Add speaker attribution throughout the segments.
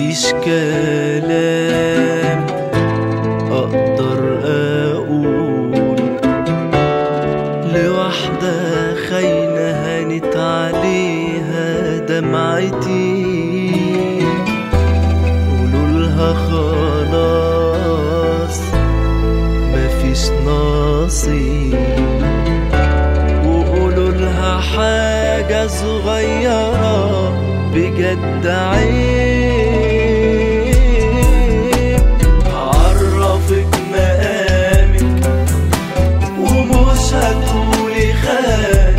Speaker 1: عنديش كلام اقدر اقول لواحدة خاينة هانت عليها دمعتي قولولها خلاص مفيش نصيب وقولوا لها حاجة صغيرة بجد عيب عرفك مقامك ومش هتقولي خان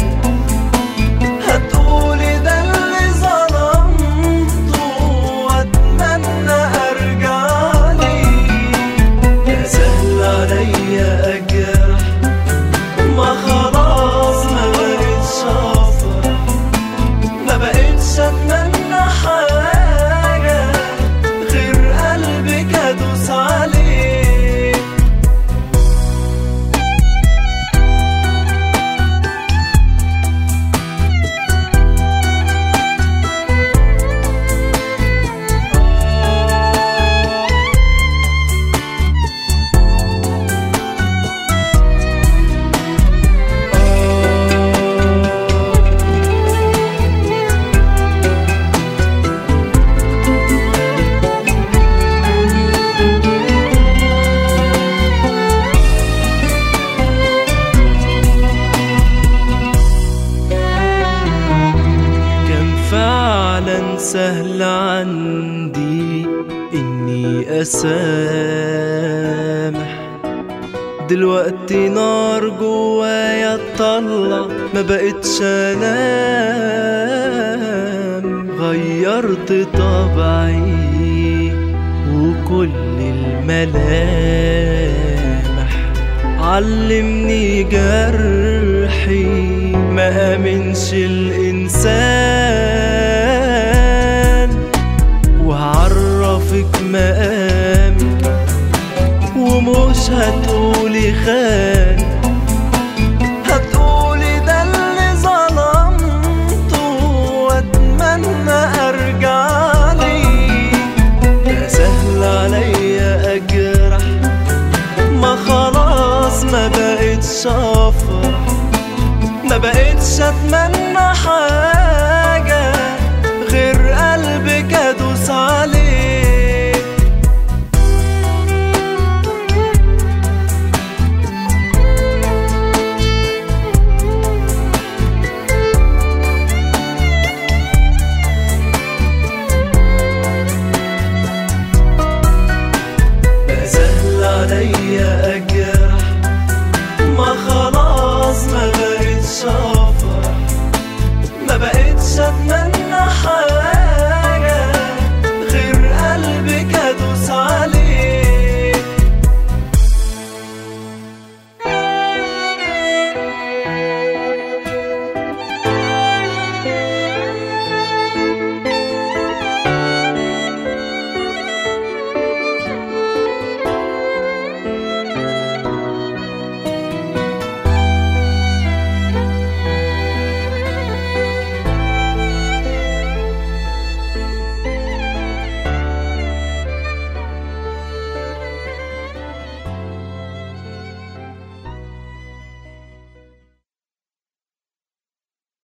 Speaker 1: هتقولي ده اللي ظلمته واتمنى ارجعلي يا سهل عليا اجرح ما خلاص ما بقتش افرح ما بقتش اتمنى حاجه غير قلبك ادوس عليه كان فعلا سهل عندي اني اسامح دلوقتي نار جوايا تطلع ما بقتش انام غيرت طبعي وكل الملامح علمني جرحي ما امنش الانسان وهعرفك مقامك ومش هتقولي خان هتقولي ده اللي ظلمته واتمنى ارجعلي ده سهل عليا اجرح ما خلاص ما بقتش افرح ما بقتش اتمنى حاجة غير قلبك ادوس عليه بقى سهل عليا اجرح ما خلاص ما بقتش افرح ما بقتش اتمنى حاجة